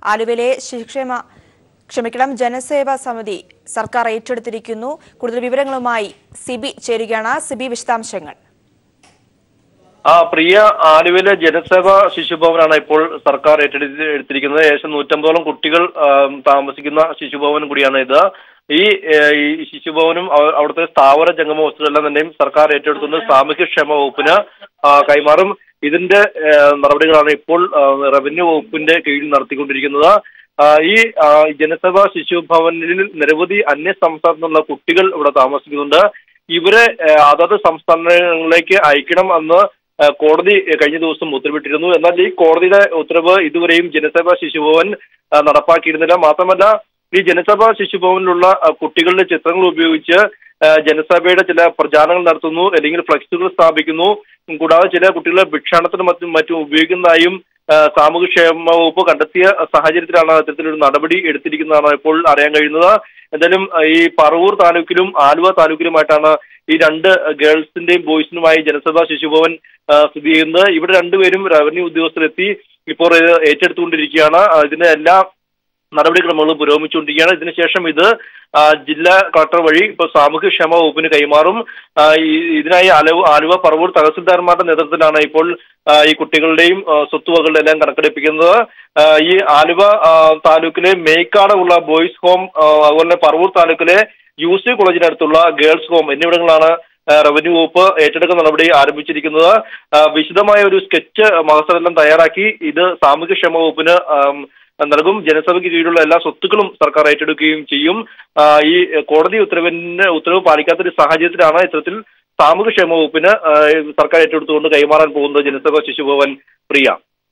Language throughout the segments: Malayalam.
ആലുവയിലെ ശിക്ഷേമ ക്ഷമിക്കണം ജനസേവാ സമിതി സർക്കാർ ഏറ്റെടുത്തിരിക്കുന്നു കൂടുതൽ വിവരങ്ങളുമായി സിബി ചേരുകയാണ് സിബി വിശദാംശങ്ങൾ ആ പ്രിയ ആലുവയിലെ ജനസേവ ശിശുഭവനാണ് ഇപ്പോൾ സർക്കാർ ഏറ്റെടുത്തി എടുത്തിരിക്കുന്നത് ഏകദേശം നൂറ്റമ്പതോളം കുട്ടികൾ ആ, താമസിക്കുന്ന ശിശുഭവൻ കൂടിയാണ് ഇത് ഈ ഏ, ഈ ശിശുഭവനും അവ- അവിടുത്തെ സ്ഥാവര ജംഗമ വസ്തുക്കളെല്ലാം തന്നെയും സർക്കാർ ഏറ്റെടുത്തുകൊണ്ട് സാമൂഹ്യക്ഷേമ വകുപ്പിന് ആ, കൈമാറും ഇതിന്റെ ഏ, നടപടികളാണ് ഇപ്പോൾ ആ, റവന്യൂ വകുപ്പിന്റെ കീഴിൽ നടത്തിക്കൊണ്ടിരിക്കുന്നത് ആ, ഈ ആ, ജനസേവ ശിശുഭവനിൽ നിരവധി അന്യ സംസ്ഥാനത്തു നിന്നുള്ള കുട്ടികൾ ഇവിടെ താമസിക്കുന്നുണ്ട് ഇവരെ ഏ, അതത് സംസ്ഥാനങ്ങളിലേക്ക് അയക്കണം എന്ന് ആ, കോടതി കഴിഞ്ഞ ദിവസം ഉത്തരവിട്ടിരുന്നു എന്നാൽ ഈ കോടതിയുടെ ഉത്തരവ് ഇതുവരെയും ജനസേവ ശിശുഭവൻ ആ, നടപ്പാക്കിയിരുന്നില്ല മാത്രമല്ല ഈ ജനസഭ ശിശുഭവനിലുള്ള ആ, കുട്ടികളുടെ ചിത്രങ്ങൾ ഉപയോഗിച്ച് ആ, ജനസഭയുടെ ചില പ്രചാരണങ്ങൾ നടത്തുന്നു അല്ലെങ്കിൽ ഫ്ലക്സുകൾ സ്ഥാപിക്കുന്നു കൂടാതെ ചില കുട്ടികളെ ഭിക്ഷാടനത്തിനും മറ്റും മറ്റും ഉപയോഗിക്കുന്നതായും ആ, സാമൂഹ്യക്ഷേമ വകുപ്പ് കണ്ടെത്തിയ സാഹചര്യത്തിലാണ് അത്തരത്തിലൊരു നടപടി എടുത്തിരിക്കുന്നതാണ് ഇപ്പോൾ അറിയാൻ കഴിയുന്നത് എന്തായാലും ആ, ഈ പറവൂർ താലൂക്കിലും ആലുവ താലൂക്കിലുമായിട്ടാണ് ഈ രണ്ട് ഗേൾസിന്റെയും ബോയ്സിനുമായി ജനസഭാ ശിശുഭവൻ ആ, സ്ഥിതി ചെയ്യുന്നത് ഇവിടെ രണ്ടുപേരും റവന്യൂ ഉദ്യോഗസ്ഥരെത്തി ഇപ്പോൾ ഇത് ഏറ്റെടുത്തുകൊണ്ടിരിക്കുകയാണ് ആ, ഇതിന്റെ എല്ലാ നടപടിക്രമങ്ങളും പുരോഗമിച്ചുകൊണ്ടിരിക്കുകയാണ് ഇതിനുശേഷം ഇത് ആ, ജില്ലാ കളക്ടർ വഴി ഇപ്പോൾ സാമൂഹ്യക്ഷേമ വകുപ്പിന് കൈമാറും ആ, ഈ- ഇതിനായി ആലുവ ആലുവ പറവൂർ തഹസിൽദാർമാരുടെ നേതൃത്വത്തിലാണ് ഇപ്പോൾ ആ, ഈ കുട്ടികളുടെയും ആ, സ്വത്തുവകകളുടെ എല്ലാം കണക്കെടുപ്പിക്കുന്നത് ആ, ഈ ആലുവ ആ, താലൂക്കിലെ മേക്കാട് ഉള്ള ബോയ്സ് ഹോം ആ, അതുപോലെ തന്നെ പറവൂർ താലൂക്കിലെ യു സി കോളേജിനടുത്തുള്ള ഗേൾസ് ഹോം എന്നിവിടങ്ങളാണ് ആ, റവന്യൂ വകുപ്പ് ഏറ്റെടുക്കുന്ന നടപടി ആരംഭിച്ചിരിക്കുന്നത് ആ, വിശദമായ ഒരു സ്കെച്ച് മഹസരെല്ലാം തയ്യാറാക്കി ഇത് സാമൂഹ്യക്ഷേമ വകുപ്പിന് ആം, നൽകും ജനസഭയ്ക്ക് കീഴിലുള്ള എല്ലാ സ്വത്തുക്കളും സർക്കാർ ഏറ്റെടുക്കുകയും ചെയ്യും ആ, ഈ കോടതി ഉത്തരവിന് ഉത്തരവ് പാലിക്കാത്ത ഒരു സാഹചര്യത്തിലാണ് ഇത്തരത്തിൽ സാമൂഹ്യക്ഷേമ വകുപ്പിന് ആ, സർക്കാർ ഏറ്റെടുത്തുകൊണ്ട് കൈമാറാൻ പോകുന്നത് ജനസഭ ശിശുഭവൻ പ്രിയ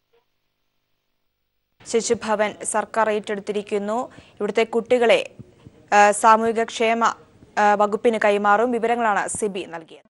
ശിശുഭവൻ സർക്കാർ ഏറ്റെടുത്തിരിക്കുന്നു ഇവിടുത്തെ കുട്ടികളെ ആ, സാമൂഹിക ക്ഷേമ ആ, വകുപ്പിന് കൈമാറും വിവരങ്ങളാണ് സിബി നൽകിയത്